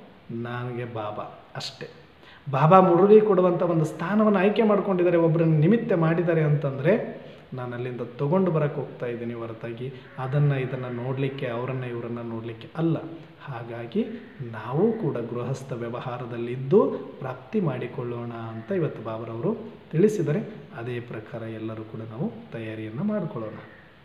ನನಗೆ ಬಾಬಾ ಅಷ್ಟೇ ಬಾಬಾ ಮುರುಳಿ ಕೊಡುವಂಥ ಒಂದು ಸ್ಥಾನವನ್ನು ಆಯ್ಕೆ ಮಾಡ್ಕೊಂಡಿದ್ದಾರೆ ಒಬ್ಬರನ್ನು ನಿಮಿತ್ತ ಮಾಡಿದ್ದಾರೆ ಅಂತಂದರೆ ನಾನು ಅಲ್ಲಿಂದ ತೊಗೊಂಡು ಬರೋಕ್ಕೆ ಹೋಗ್ತಾ ಇದ್ದೀನಿ ಹೊರತಾಗಿ ಅದನ್ನು ಇದನ್ನು ನೋಡಲಿಕ್ಕೆ ಅವರನ್ನು ಇವರನ್ನು ನೋಡಲಿಕ್ಕೆ ಅಲ್ಲ ಹಾಗಾಗಿ ನಾವು ಕೂಡ ಗೃಹಸ್ಥ ವ್ಯವಹಾರದಲ್ಲಿದ್ದು ಪ್ರಾಪ್ತಿ ಮಾಡಿಕೊಳ್ಳೋಣ ಅಂತ ಇವತ್ತು ಬಾಬರವರು ತಿಳಿಸಿದರೆ ಅದೇ ಪ್ರಕಾರ ಎಲ್ಲರೂ ಕೂಡ ನಾವು ತಯಾರಿಯನ್ನು ಮಾಡಿಕೊಳ್ಳೋಣ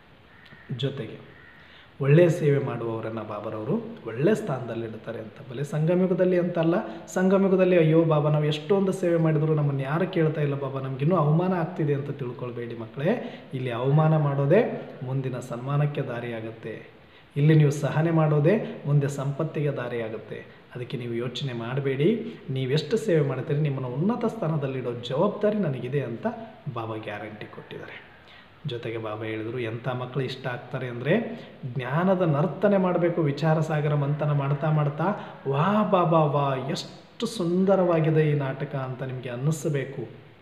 ಜೊತೆಗೆ ಒಳ್ಳೆಯ ಸೇವೆ ಮಾಡುವವರನ್ನು ಬಾಬರವರು ಒಳ್ಳೆಯ ಸ್ಥಾನದಲ್ಲಿಡ್ತಾರೆ ಅಂತ ಬಲೆ ಸಂಗಮಯುಗದಲ್ಲಿ ಅಂತಲ್ಲ ಸಂಗಮಯುಗದಲ್ಲಿ ಅಯ್ಯೋ ಬಾಬಾ ನಾವು ಎಷ್ಟೊಂದು ಸೇವೆ ಮಾಡಿದ್ರು ನಮ್ಮನ್ನು ಯಾರು ಕೇಳ್ತಾ ಇಲ್ಲ ಬಾಬಾ ನಮಗಿನ್ನೂ ಅವಮಾನ ಆಗ್ತಿದೆ ಅಂತ ತಿಳ್ಕೊಳ್ಬೇಡಿ ಮಕ್ಕಳೇ ಇಲ್ಲಿ ಅವಮಾನ ಮಾಡೋದೇ ಮುಂದಿನ ಸನ್ಮಾನಕ್ಕೆ ದಾರಿಯಾಗುತ್ತೆ ಇಲ್ಲಿ ನೀವು ಸಹನೆ ಮಾಡೋದೇ ಮುಂದೆ ಸಂಪತ್ತಿಗೆ ದಾರಿಯಾಗುತ್ತೆ ಅದಕ್ಕೆ ನೀವು ಯೋಚನೆ ಮಾಡಬೇಡಿ ನೀವೆಷ್ಟು ಸೇವೆ ಮಾಡ್ತೀರಿ ನಿಮ್ಮನ್ನು ಉನ್ನತ ಸ್ಥಾನದಲ್ಲಿಡೋ ಜವಾಬ್ದಾರಿ ನನಗಿದೆ ಅಂತ ಬಾಬಾ ಗ್ಯಾರಂಟಿ ಕೊಟ್ಟಿದ್ದಾರೆ ಜೊತೆಗೆ ಬಾಬಾ ಹೇಳಿದರು ಎಂಥ ಮಕ್ಕಳು ಇಷ್ಟ ಆಗ್ತಾರೆ ಅಂದರೆ ಜ್ಞಾನದ ನರ್ತನೆ ಮಾಡಬೇಕು ವಿಚಾರ ಸಾಗರ ಮಂಥನ ಮಾಡ್ತಾ ಮಾಡ್ತಾ ವಾ ಬಾಬಾ ವಾ ಎಷ್ಟು ಸುಂದರವಾಗಿದೆ ಈ ನಾಟಕ ಅಂತ ನಿಮಗೆ ಅನ್ನಿಸಬೇಕು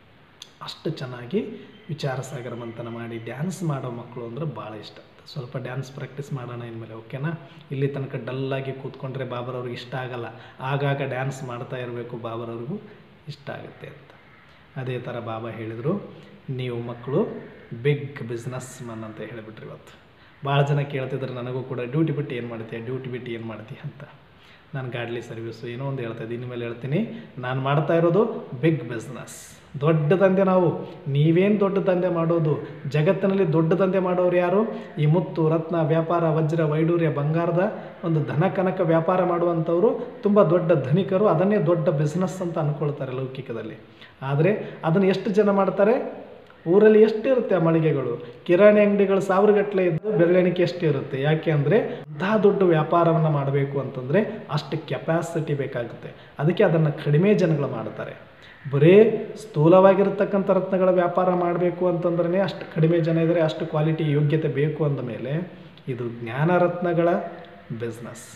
ಅಷ್ಟು ಚೆನ್ನಾಗಿ ವಿಚಾರ ಸಾಗರ ಮಂಥನ ಮಾಡಿ ಡ್ಯಾನ್ಸ್ ಮಾಡೋ ಮಕ್ಕಳು ಅಂದ್ರೆ ಭಾಳ ಇಷ್ಟ ಸ್ವಲ್ಪ ಡ್ಯಾನ್ಸ್ ಪ್ರಾಕ್ಟೀಸ್ ಮಾಡೋಣ ಇನ್ಮೇಲೆ ಓಕೆನಾ ಇಲ್ಲಿ ತನಕ ಡಲ್ಲಾಗಿ ಕೂತ್ಕೊಂಡ್ರೆ ಬಾಬರವ್ರಿಗೆ ಇಷ್ಟ ಆಗಲ್ಲ ಆಗಾಗ ಡ್ಯಾನ್ಸ್ ಮಾಡ್ತಾ ಇರಬೇಕು ಬಾಬರವ್ರಿಗೂ ಇಷ್ಟ ಆಗುತ್ತೆ ಅಂತ ಅದೇ ಥರ ಬಾಬಾ ಹೇಳಿದರು ನೀವು ಮಕ್ಕಳು ಬಿಗ್ ಬಿಸ್ನೆಸ್ ಮನ್ ಅಂತ ಹೇಳಿಬಿಟ್ರಿ ಇವತ್ತು ಭಾಳ ಜನ ಕೇಳ್ತಿದ್ರು ನನಗೂ ಕೂಡ ಡ್ಯೂಟಿ ಬಿಟ್ಟು ಏನು ಮಾಡ್ತೀಯ ಡ್ಯೂಟಿ ಬಿಟ್ಟು ಏನು ಮಾಡ್ತೀಯ ಅಂತ ನಾನು ಗಾಡ್ಲಿ ಸರ್ವಿಸು ಏನೋ ಒಂದು ಹೇಳ್ತಾ ಇದ್ದೀನಿ ಇನ್ಮೇಲೆ ಹೇಳ್ತೀನಿ ನಾನು ಮಾಡ್ತಾ ಇರೋದು ಬಿಗ್ ಬಿಸ್ನೆಸ್ ದೊಡ್ಡ ದಂಧೆ ನಾವು ನೀವೇನು ದೊಡ್ಡ ದಂಧೆ ಮಾಡೋದು ಜಗತ್ತಿನಲ್ಲಿ ದೊಡ್ಡ ದಂಧೆ ಮಾಡೋರು ಯಾರು ಈ ಮುತ್ತು ರತ್ನ ವ್ಯಾಪಾರ ವಜ್ರ ವೈಡೂರ್ಯ ಬಂಗಾರದ ಒಂದು ಧನ ಕನಕ ವ್ಯಾಪಾರ ಮಾಡುವಂಥವರು ತುಂಬ ದೊಡ್ಡ ಧನಿಕರು ಅದನ್ನೇ ದೊಡ್ಡ ಬಿಸ್ನೆಸ್ ಅಂತ ಅಂದ್ಕೊಳ್ತಾರೆ ಲೌಕಿಕದಲ್ಲಿ ಆದರೆ ಅದನ್ನು ಎಷ್ಟು ಜನ ಮಾಡ್ತಾರೆ ಊರಲ್ಲಿ ಎಷ್ಟು ಇರುತ್ತೆ ಆ ಮಳಿಗೆಗಳು ಕಿರಾಣಿ ಅಂಗಡಿಗಳು ಸಾವಿರಗಟ್ಟಲೆ ಇದ್ದು ಬೆರಳೆಣಿಕೆ ಎಷ್ಟು ಇರುತ್ತೆ ಯಾಕೆ ಅಂದರೆ ಅಂತಹ ದೊಡ್ಡ ವ್ಯಾಪಾರವನ್ನು ಮಾಡಬೇಕು ಅಂತಂದರೆ ಅಷ್ಟು ಕೆಪಾಸಿಟಿ ಬೇಕಾಗುತ್ತೆ ಅದಕ್ಕೆ ಅದನ್ನು ಕಡಿಮೆ ಜನಗಳು ಮಾಡ್ತಾರೆ ಬರೀ ಸ್ಥೂಲವಾಗಿರ್ತಕ್ಕಂಥ ರತ್ನಗಳ ವ್ಯಾಪಾರ ಮಾಡಬೇಕು ಅಂತಂದ್ರೆ ಅಷ್ಟು ಕಡಿಮೆ ಜನ ಇದ್ದರೆ ಅಷ್ಟು ಕ್ವಾಲಿಟಿ ಯೋಗ್ಯತೆ ಬೇಕು ಅಂದ ಮೇಲೆ ಇದು ಜ್ಞಾನ ರತ್ನಗಳ ಬಿಸ್ನೆಸ್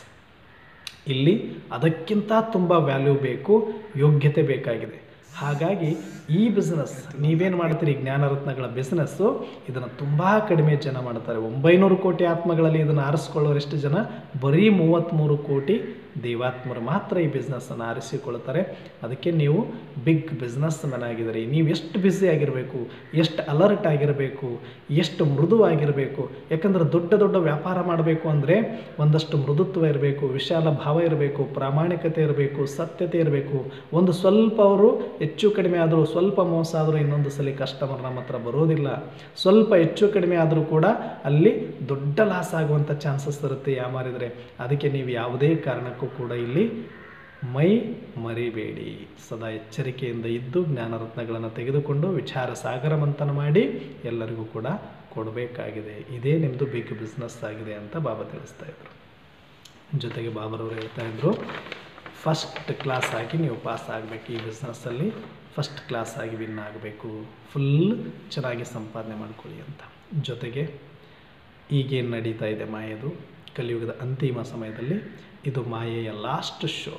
ಇಲ್ಲಿ ಅದಕ್ಕಿಂತ ತುಂಬ ವ್ಯಾಲ್ಯೂ ಬೇಕು ಯೋಗ್ಯತೆ ಬೇಕಾಗಿದೆ ಹಾಗಾಗಿ ಈ ಬಿಸ್ನೆಸ್ ನೀವೇನು ಮಾಡ್ತೀರಿ ಜ್ಞಾನರತ್ನಗಳ ಬಿಸ್ನೆಸ್ಸು ಇದನ್ನು ತುಂಬ ಕಡಿಮೆ ಜನ ಮಾಡ್ತಾರೆ ಒಂಬೈನೂರು ಕೋಟಿ ಆತ್ಮಗಳಲ್ಲಿ ಇದನ್ನು ಆರಿಸ್ಕೊಳ್ಳೋರೆಷ್ಟು ಜನ ಬರೀ ಮೂವತ್ತ್ಮೂರು ಕೋಟಿ ದೇವಾತ್ಮರು ಮಾತ್ರ ಈ ಬಿಸ್ನೆಸ್ಸನ್ನು ಆರಿಸಿಕೊಳ್ತಾರೆ ಅದಕ್ಕೆ ನೀವು ಬಿಗ್ ಬಿಸ್ನೆಸ್ ಮ್ಯಾನ್ ಆಗಿದ್ದೀರಿ ನೀವು ಎಷ್ಟು ಬ್ಯುಸಿ ಆಗಿರಬೇಕು ಎಷ್ಟು ಅಲರ್ಟ್ ಆಗಿರಬೇಕು ಎಷ್ಟು ಮೃದುವಾಗಿರಬೇಕು ಯಾಕಂದ್ರೆ ದೊಡ್ಡ ದೊಡ್ಡ ವ್ಯಾಪಾರ ಮಾಡಬೇಕು ಅಂದರೆ ಒಂದಷ್ಟು ಮೃದುತ್ವ ಇರಬೇಕು ವಿಶಾಲ ಭಾವ ಇರಬೇಕು ಪ್ರಾಮಾಣಿಕತೆ ಇರಬೇಕು ಸತ್ಯತೆ ಇರಬೇಕು ಒಂದು ಸ್ವಲ್ಪ ಅವರು ಹೆಚ್ಚು ಕಡಿಮೆ ಆದರೂ ಸ್ವಲ್ಪ ಮೋಸ ಆದರೂ ಇನ್ನೊಂದು ಸಲ ಕಸ್ಟಮರ್ ನಮ್ಮ ಹತ್ರ ಬರೋದಿಲ್ಲ ಸ್ವಲ್ಪ ಹೆಚ್ಚು ಕಡಿಮೆ ಆದರೂ ಕೂಡ ಅಲ್ಲಿ ದೊಡ್ಡ ಲಾಸ್ ಆಗುವಂಥ ಚಾನ್ಸಸ್ ಇರುತ್ತೆ ಯಾಮಾರಿದರೆ ಅದಕ್ಕೆ ನೀವು ಯಾವುದೇ ಕಾರಣಕ್ಕೂ ಕೂಡ ಇಲ್ಲಿ ಮೈ ಮರಿಬೇಡಿ ಸದಾ ಎಚ್ಚರಿಕೆಯಿಂದ ಇದ್ದು ಜ್ಞಾನರತ್ನಗಳನ್ನು ತೆಗೆದುಕೊಂಡು ವಿಚಾರ ಸಾಗರ ಮಂಥನ ಮಾಡಿ ಎಲ್ಲರಿಗೂ ಕೂಡ ಕೊಡಬೇಕಾಗಿದೆ ಇದೇ ನಿಮ್ಮದು ಬಿಗ್ ಬಿಸ್ನೆಸ್ ಆಗಿದೆ ಅಂತ ಬಾಬಾ ತಿಳಿಸ್ತಾ ಇದ್ರು ಜೊತೆಗೆ ಬಾಬರವರು ಹೇಳ್ತಾ ಇದ್ರು ಫಸ್ಟ್ ಕ್ಲಾಸ್ ಆಗಿ ನೀವು ಪಾಸ್ ಆಗಬೇಕು ಈ ಬಿಸ್ನೆಸ್ಸಲ್ಲಿ ಫಸ್ಟ್ ಕ್ಲಾಸ್ ಆಗಿ ವಿನ್ ಆಗಬೇಕು ಫುಲ್ ಚೆನ್ನಾಗಿ ಸಂಪಾದನೆ ಮಾಡ್ಕೊಳ್ಳಿ ಅಂತ ಜೊತೆಗೆ ಈಗೇನು ನಡೀತಾ ಇದೆ ಮಾಯದು ಕಲಿಯುಗದ ಅಂತಿಮ ಸಮಯದಲ್ಲಿ ಇದು ಮಾಯೆಯ ಲಾಸ್ಟ್ ಶೋ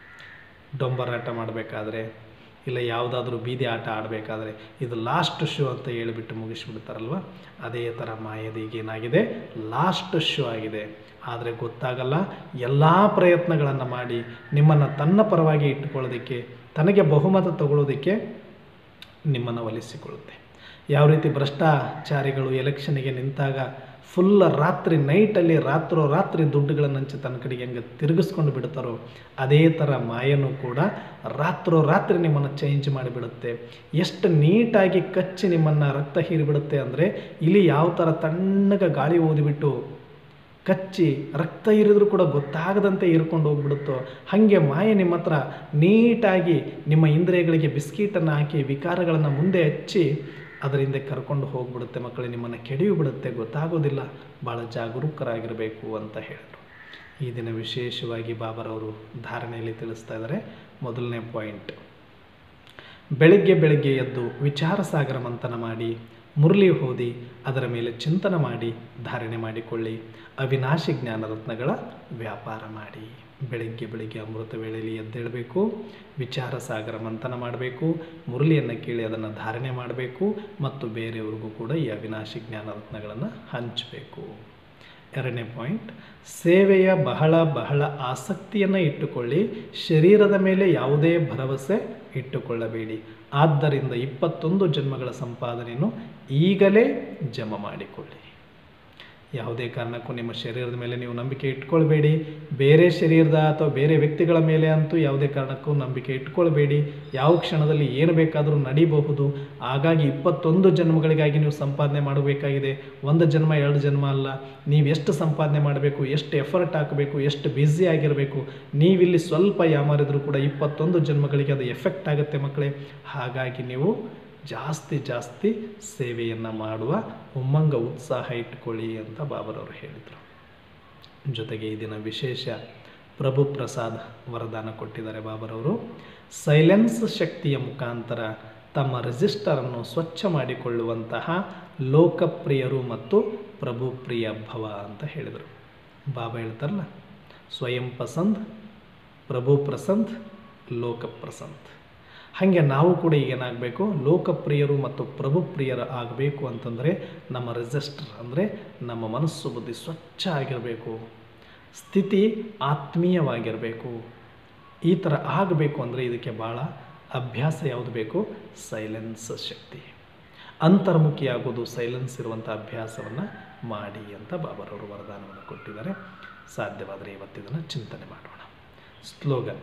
ಡೊಂಬರಾಟ ಮಾಡಬೇಕಾದ್ರೆ ಇಲ್ಲ ಯಾವುದಾದ್ರೂ ಬೀದಿ ಆಟ ಆಡಬೇಕಾದ್ರೆ ಇದು ಲಾಸ್ಟ್ ಶೋ ಅಂತ ಹೇಳಿಬಿಟ್ಟು ಮುಗಿಸ್ಬಿಡ್ತಾರಲ್ವ ಅದೇ ಥರ ಮಾಯದ ಈಗೇನಾಗಿದೆ ಲಾಸ್ಟ್ ಶೋ ಆಗಿದೆ ಆದರೆ ಗೊತ್ತಾಗಲ್ಲ ಎಲ್ಲ ಪ್ರಯತ್ನಗಳನ್ನು ಮಾಡಿ ನಿಮ್ಮನ್ನು ತನ್ನ ಪರವಾಗಿ ಇಟ್ಟುಕೊಳ್ಳೋದಕ್ಕೆ ತನಗೆ ಬಹುಮತ ತಗೊಳ್ಳೋದಕ್ಕೆ ನಿಮ್ಮನ್ನು ಒಲಿಸಿಕೊಳ್ಳುತ್ತೆ ಯಾವ ರೀತಿ ಭ್ರಷ್ಟಾಚಾರಿಗಳು ಎಲೆಕ್ಷನ್ಗೆ ನಿಂತಾಗ ಫುಲ್ ರಾತ್ರಿ ನೈಟಲ್ಲಿ ರಾತ್ರೋ ರಾತ್ರಿ ದುಡ್ಡುಗಳನ್ನು ಹಂಚಿ ತನ್ನ ಕಡೆಗೆ ಹೆಂಗೆ ತಿರುಗಿಸ್ಕೊಂಡು ಬಿಡ್ತಾರೋ ಅದೇ ಥರ ಮಾಯನೂ ಕೂಡ ರಾತ್ರೋ ರಾತ್ರಿ ನಿಮ್ಮನ್ನು ಚೇಂಜ್ ಮಾಡಿಬಿಡುತ್ತೆ ಎಷ್ಟು ನೀಟಾಗಿ ಕಚ್ಚಿ ನಿಮ್ಮನ್ನು ರಕ್ತ ಹೀರಿಬಿಡುತ್ತೆ ಅಂದರೆ ಇಲ್ಲಿ ಯಾವ ಥರ ತಣ್ಣಗೆ ಗಾಳಿ ಓದಿಬಿಟ್ಟು ಕಚ್ಚಿ ರಕ್ತ ಹೀರಿದ್ರೂ ಕೂಡ ಗೊತ್ತಾಗದಂತೆ ಹೀರ್ಕೊಂಡು ಹೋಗ್ಬಿಡುತ್ತೋ ಹಾಗೆ ಮಾಯೆ ನಿಮ್ಮ ಹತ್ರ ನೀಟಾಗಿ ನಿಮ್ಮ ಇಂದ್ರಿಯಗಳಿಗೆ ಬಿಸ್ಕಿಟನ್ನು ಹಾಕಿ ವಿಕಾರಗಳನ್ನು ಮುಂದೆ ಹಚ್ಚಿ ಅದರಿಂದ ಕರ್ಕೊಂಡು ಹೋಗ್ಬಿಡುತ್ತೆ ಮಕ್ಕಳು ನಿಮ್ಮನ್ನು ಕೆಡಿಯು ಬಿಡುತ್ತೆ ಗೊತ್ತಾಗೋದಿಲ್ಲ ಭಾಳ ಜಾಗರೂಕರಾಗಿರಬೇಕು ಅಂತ ಹೇಳಿದರು ಈ ದಿನ ವಿಶೇಷವಾಗಿ ಬಾಬರವರು ಧಾರಣೆಯಲ್ಲಿ ತಿಳಿಸ್ತಾ ಇದ್ದಾರೆ ಮೊದಲನೇ ಪಾಯಿಂಟ್ ಬೆಳಿಗ್ಗೆ ಬೆಳಿಗ್ಗೆ ಎದ್ದು ವಿಚಾರ ಸಾಗರ ಮಂಥನ ಮಾಡಿ ಮುರಳಿ ಓದಿ ಅದರ ಮೇಲೆ ಚಿಂತನೆ ಮಾಡಿ ಧಾರಣೆ ಮಾಡಿಕೊಳ್ಳಿ ಅವಿನಾಶಿ ಜ್ಞಾನರತ್ನಗಳ ವ್ಯಾಪಾರ ಮಾಡಿ ಬೆಳಿಗ್ಗೆ ಬೆಳಿಗ್ಗೆ ಅಮೃತ ವೇಳೆಯಲ್ಲಿ ಎದ್ದೇಳಬೇಕು ವಿಚಾರ ಸಾಗರ ಮಂಥನ ಮಾಡಬೇಕು ಮುರಳಿಯನ್ನು ಕೇಳಿ ಅದನ್ನು ಧಾರಣೆ ಮಾಡಬೇಕು ಮತ್ತು ಬೇರೆಯವ್ರಿಗೂ ಕೂಡ ಈ ಅವಿನಾಶಿ ಜ್ಞಾನರತ್ನಗಳನ್ನು ಹಂಚಬೇಕು ಎರಡನೇ ಪಾಯಿಂಟ್ ಸೇವೆಯ ಬಹಳ ಬಹಳ ಆಸಕ್ತಿಯನ್ನು ಇಟ್ಟುಕೊಳ್ಳಿ ಶರೀರದ ಮೇಲೆ ಯಾವುದೇ ಭರವಸೆ ಇಟ್ಟುಕೊಳ್ಳಬೇಡಿ ಆದ್ದರಿಂದ ಇಪ್ಪತ್ತೊಂದು ಜನ್ಮಗಳ ಸಂಪಾದನೆಯನ್ನು ಈಗಲೇ ಜಮ ಮಾಡಿಕೊಳ್ಳಿ ಯಾವುದೇ ಕಾರಣಕ್ಕೂ ನಿಮ್ಮ ಶರೀರದ ಮೇಲೆ ನೀವು ನಂಬಿಕೆ ಇಟ್ಕೊಳ್ಬೇಡಿ ಬೇರೆ ಶರೀರದ ಅಥವಾ ಬೇರೆ ವ್ಯಕ್ತಿಗಳ ಮೇಲೆ ಅಂತೂ ಯಾವುದೇ ಕಾರಣಕ್ಕೂ ನಂಬಿಕೆ ಇಟ್ಕೊಳ್ಬೇಡಿ ಯಾವ ಕ್ಷಣದಲ್ಲಿ ಏನು ಬೇಕಾದರೂ ನಡೀಬಹುದು ಹಾಗಾಗಿ ಇಪ್ಪತ್ತೊಂದು ಜನ್ಮಗಳಿಗಾಗಿ ನೀವು ಸಂಪಾದನೆ ಮಾಡಬೇಕಾಗಿದೆ ಒಂದು ಜನ್ಮ ಎರಡು ಜನ್ಮ ಅಲ್ಲ ನೀವು ಎಷ್ಟು ಸಂಪಾದನೆ ಮಾಡಬೇಕು ಎಷ್ಟು ಎಫರ್ಟ್ ಹಾಕಬೇಕು ಎಷ್ಟು ಬ್ಯುಸಿ ಆಗಿರಬೇಕು ನೀವಿಲ್ಲಿ ಸ್ವಲ್ಪ ಯಾಮಾರಿದ್ರು ಕೂಡ ಇಪ್ಪತ್ತೊಂದು ಜನ್ಮಗಳಿಗೆ ಅದು ಎಫೆಕ್ಟ್ ಆಗುತ್ತೆ ಮಕ್ಕಳೇ ಹಾಗಾಗಿ ನೀವು ಜಾಸ್ತಿ ಜಾಸ್ತಿ ಸೇವೆಯನ್ನು ಮಾಡುವ ಉಮ್ಮಂಗ ಉತ್ಸಾಹ ಇಟ್ಕೊಳ್ಳಿ ಅಂತ ಬಾಬರವರು ಹೇಳಿದರು ಜೊತೆಗೆ ಈ ದಿನ ವಿಶೇಷ ಪ್ರಭು ಪ್ರಸಾದ್ ವರದಾನ ಕೊಟ್ಟಿದ್ದಾರೆ ಬಾಬರವರು ಸೈಲೆನ್ಸ್ ಶಕ್ತಿಯ ಮುಖಾಂತರ ತಮ್ಮ ರಿಜಿಸ್ಟರನ್ನು ಸ್ವಚ್ಛ ಮಾಡಿಕೊಳ್ಳುವಂತಹ ಲೋಕಪ್ರಿಯರು ಮತ್ತು ಪ್ರಭು ಪ್ರಿಯ ಭವ ಅಂತ ಹೇಳಿದರು ಬಾಬಾ ಹೇಳ್ತಾರಲ್ಲ ಸ್ವಯಂ ಪಸಂದ್ ಪ್ರಭು ಪ್ರಸಂದ್ ಲೋಕ ಪ್ರಸಂದ್ ಹಾಗೆ ನಾವು ಕೂಡ ಈಗ ಏನಾಗಬೇಕು ಲೋಕಪ್ರಿಯರು ಮತ್ತು ಪ್ರಭು ಪ್ರಿಯರು ಆಗಬೇಕು ಅಂತಂದರೆ ನಮ್ಮ ರಿಜಿಸ್ಟರ್ ಅಂದರೆ ನಮ್ಮ ಮನಸ್ಸು ಬುದ್ಧಿ ಸ್ವಚ್ಛ ಆಗಿರಬೇಕು ಸ್ಥಿತಿ ಆತ್ಮೀಯವಾಗಿರಬೇಕು ಈ ಥರ ಆಗಬೇಕು ಅಂದರೆ ಇದಕ್ಕೆ ಭಾಳ ಅಭ್ಯಾಸ ಯಾವುದು ಬೇಕು ಸೈಲೆನ್ಸ್ ಶಕ್ತಿ ಅಂತರ್ಮುಖಿಯಾಗೋದು ಸೈಲೆನ್ಸ್ ಇರುವಂಥ ಅಭ್ಯಾಸವನ್ನು ಮಾಡಿ ಅಂತ ಬಾಬರವರು ವರದಾನವನ್ನು ಕೊಟ್ಟಿದ್ದಾರೆ ಸಾಧ್ಯವಾದರೆ ಇವತ್ತಿದನ್ನು ಚಿಂತನೆ ಮಾಡೋಣ ಸ್ಲೋಗನ್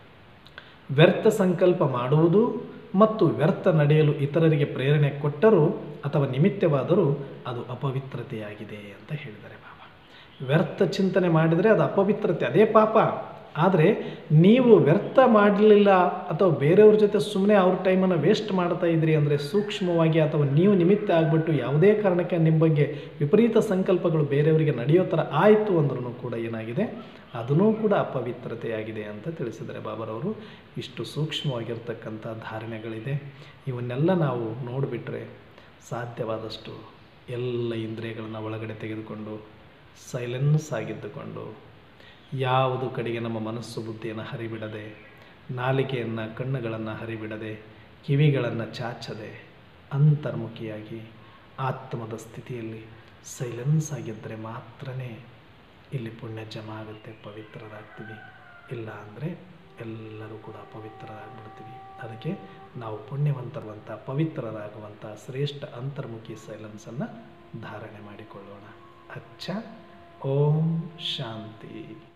ವ್ಯರ್ಥ ಸಂಕಲ್ಪ ಮಾಡುವುದು ಮತ್ತು ವ್ಯರ್ಥ ನಡೆಯಲು ಇತರರಿಗೆ ಪ್ರೇರಣೆ ಕೊಟ್ಟರೂ ಅಥವಾ ನಿಮಿತ್ತವಾದರೂ ಅದು ಅಪವಿತ್ರತೆಯಾಗಿದೆ ಅಂತ ಹೇಳಿದ್ದಾರೆ ಬಾಬಾ ವ್ಯರ್ಥ ಚಿಂತನೆ ಮಾಡಿದರೆ ಅದು ಅಪವಿತ್ರತೆ ಅದೇ ಪಾಪ ಆದರೆ ನೀವು ವ್ಯರ್ಥ ಮಾಡಲಿಲ್ಲ ಅಥವಾ ಬೇರೆಯವ್ರ ಜೊತೆ ಸುಮ್ಮನೆ ಅವ್ರ ಟೈಮನ್ನು ವೇಸ್ಟ್ ಮಾಡ್ತಾ ಇದ್ರಿ ಅಂದರೆ ಸೂಕ್ಷ್ಮವಾಗಿ ಅಥವಾ ನೀವು ನಿಮಿತ್ತ ಆಗಿಬಿಟ್ಟು ಯಾವುದೇ ಕಾರಣಕ್ಕೆ ನಿಮ್ಮ ಬಗ್ಗೆ ವಿಪರೀತ ಸಂಕಲ್ಪಗಳು ಬೇರೆಯವರಿಗೆ ನಡೆಯೋ ಥರ ಆಯಿತು ಅಂದ್ರೂ ಕೂಡ ಏನಾಗಿದೆ ಅದೂ ಕೂಡ ಅಪವಿತ್ರತೆಯಾಗಿದೆ ಅಂತ ತಿಳಿಸಿದ್ದಾರೆ ಬಾಬರವರು ಇಷ್ಟು ಸೂಕ್ಷ್ಮವಾಗಿರ್ತಕ್ಕಂಥ ಧಾರಣೆಗಳಿದೆ ಇವನ್ನೆಲ್ಲ ನಾವು ನೋಡಿಬಿಟ್ರೆ ಸಾಧ್ಯವಾದಷ್ಟು ಎಲ್ಲ ಇಂದ್ರಿಯಗಳನ್ನು ಒಳಗಡೆ ತೆಗೆದುಕೊಂಡು ಸೈಲೆನ್ಸ್ ಆಗಿದ್ದುಕೊಂಡು ಯಾವುದು ಕಡೆಗೆ ನಮ್ಮ ಮನಸ್ಸು ಬುದ್ಧಿಯನ್ನು ಹರಿಬಿಡದೆ ನಾಲಿಗೆಯನ್ನು ಕಣ್ಣುಗಳನ್ನು ಹರಿಬಿಡದೆ ಕಿವಿಗಳನ್ನು ಚಾಚದೆ ಅಂತರ್ಮುಖಿಯಾಗಿ ಆತ್ಮದ ಸ್ಥಿತಿಯಲ್ಲಿ ಸೈಲೆನ್ಸ್ ಆಗಿದ್ದರೆ ಮಾತ್ರನೇ ಇಲ್ಲಿ ಪುಣ್ಯ ಜಮ ಆಗುತ್ತೆ ಪವಿತ್ರರಾಗ್ತೀವಿ ಇಲ್ಲ ಅಂದರೆ ಎಲ್ಲರೂ ಕೂಡ ಅಪವಿತ್ರರಾಗ್ಬಿಡ್ತೀವಿ ಅದಕ್ಕೆ ನಾವು ಪುಣ್ಯವಂತರುವಂಥ ಪವಿತ್ರರಾಗುವಂಥ ಶ್ರೇಷ್ಠ ಅಂತರ್ಮುಖಿ ಸೈಲೆನ್ಸನ್ನು ಧಾರಣೆ ಮಾಡಿಕೊಳ್ಳೋಣ ಅಚ್ಚ ಓಂ ಶಾಂತಿ